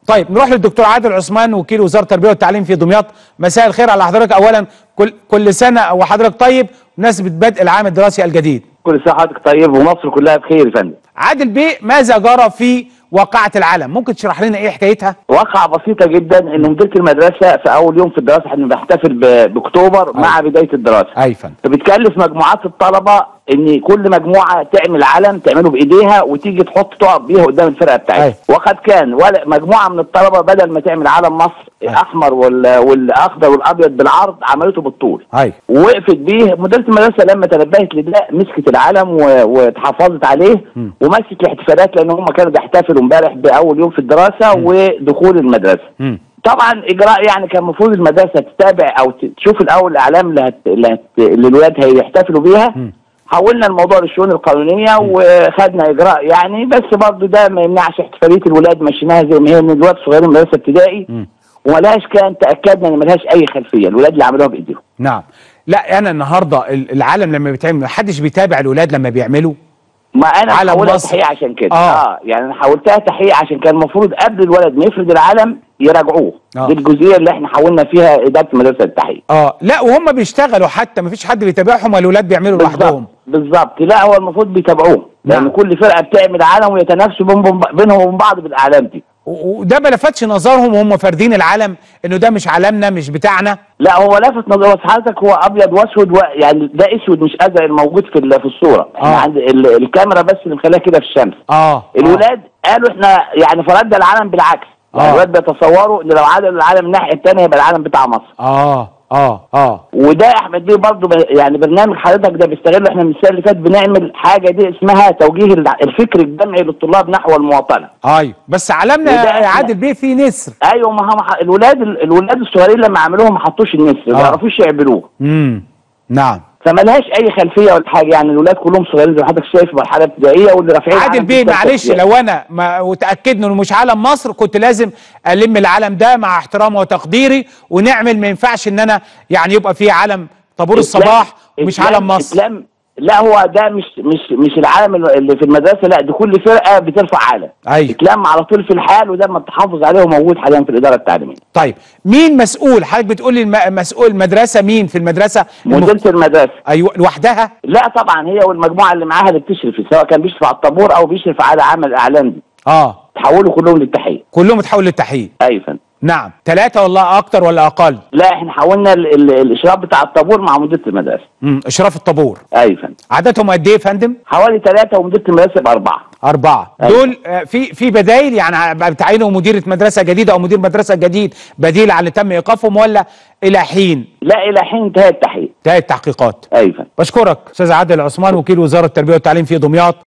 طيب نروح للدكتور عادل عثمان وكيل وزاره التربيه والتعليم في دمياط مساء الخير على حضرتك اولا كل كل سنه وحضرتك طيب بمناسبه بدء العام الدراسي الجديد كل سنه حضرتك طيب ومصر كلها بخير يا فندم عادل بيه ماذا جرى في واقعه العلم ممكن تشرح لنا ايه حكايتها واقعة بسيطة جدا ان مديرة المدرسة في اول يوم في الدراسة احنا بنحتفل ب- باكتوبر مع بداية الدراسة اي فندم فبتكلف مجموعات الطلبة ان كل مجموعة تعمل علم تعمله بايديها وتيجي تحط تقف بيها قدام الفرقة أي. بتاعتها وقد كان ولا مجموعة من الطلبة بدل ما تعمل علم مصر احمر وال- والاخضر والابيض بالعرض عملته بالطول اي وقفت بيه مديرة المدرسة لما تنبهت لده مسكت العلم و- واتحفظت عليه ومسكت الاحتفالات لان هم كانوا بيحتفلوا امبارح باول يوم في الدراسة ودخول المدرسة مم. طبعا اجراء يعني كان المفروض المدرسه تتابع او ت- تشوف الاول الاعلام اللي, هت... اللي, هت... اللي الولاد هيحتفلوا بيها حولنا الموضوع للشؤون القانونيه وخدنا اجراء يعني بس برضه ده ما يمنعش احتفاليه الولاد مشيناها زي ما هي من الولاد صغيرين مدرسه ابتدائي وملهاش كان تاكدنا ان ملهاش اي خلفيه الولاد اللي عملوها بايديهم نعم لا انا النهارده ال- العلم لما بيتعمل محدش بيتابع الولاد لما بيعملوا ما انا علم حولتها مصر. تحقيق عشان كده آه. اه يعني انا حولتها تحقيق عشان كان المفروض قبل الولد ما يفرد العلم يراجعوه آه. دي الجزئيه اللي احنا حولنا فيها اداره مدرسه التحقيق اه لا وهم بيشتغلوا حتى مفيش حد بيتابعهم والولاد بيعملوا لوحدهم بالظبط بالظبط لا هو المفروض بيتابعوه لان نعم. كل فرقه بتعمل علم ويتنافسوا بين- بينهم وبين بعض بالاعلام دي و- وده ما لفتش نظرهم وهم فاردين العلم انه ده مش علمنا مش بتاعنا لا هو لفت نظر بس حضرتك هو ابيض واسود و... يعني ده اسود مش ازرق الموجود في ال- في الصوره احنا آه. عند ال... الكاميرا بس اللي مخليها كده في الشمس اه الولاد قالوا احنا يعني فردنا العلم بالعكس يعني آه. الولاد بيتصوروا ان لو عدلوا العلم الناحيه الثانيه يبقى العلم بتاع مصر اه اه اه وده يا احمد بيه برضه ب- يعني برنامج حضرتك ده بيستغل احنا من السنه اللي فاتت بنعمل حاجه دي اسمها توجيه الع- الفكر الجمعي للطلاب نحو المواطنه ايوه بس علمنا وده يا إحنا- عادل بيه فيه نسر ايوه ما هم ح- الولاد الولاد الصغيرين لما عملوه ما حطوش النسر ما آه. يعرفوش يعملوه امم نعم فملهاش اي خلفيه ولا حاجه يعني الولاد كلهم صغيرين زي ما حضرتك شايف مرحله ابتدائيه واللي رافعين عادل علم بيه في الثالثة معلش ابتدائي. لو انا ما وتاكدنا انه مش علم مصر كنت لازم الم العلم ده مع احترامي وتقديري ونعمل ما ينفعش ان انا يعني يبقى فيه علم طابور الصباح ومش إسلام- علم مصر إسلام لا هو ده مش مش مش العالم اللي في المدرسه لا دي كل فرقه بترفع علم أيوة. اتلم على طول في الحال وده ما تحافظ عليه وموجود حاليا في الاداره التعليميه طيب مين مسؤول حضرتك بتقول لي الم- مسؤول المدرسه مين في المدرسه المف- مديره المدرسه ايوه لوحدها لا طبعا هي والمجموعه اللي معاها اللي بتشرف سواء كان بيشرف على الطابور او بيشرف على عمل الاعلام دي اه تحولوا كلهم للتحقيق كلهم اتحولوا للتحقيق ايوه فندم نعم ثلاثة ولا أكتر ولا أقل؟ لا احنا حولنا ال- ال- الاشراف بتاع الطابور مع مديره المدرسه مم. إشراف الطابور ايوه فندم عددهم قد إيه يا فندم؟ حوالي ثلاثه ومديره المدرسه يبقى اربعه أربعة أيوة. دول آه، في في بدايل يعني بتعينوا مديرة مدرسة جديدة أو مدير مدرسة جديد بديل عن اللي تم إيقافهم ولا إلى حين لا الى حين انتهى التحقيق انتهت التحقيقات؟ ايوه فندم بشكرك أستاذ عادل عثمان وكيل وزارة التربية والتعليم في دمياط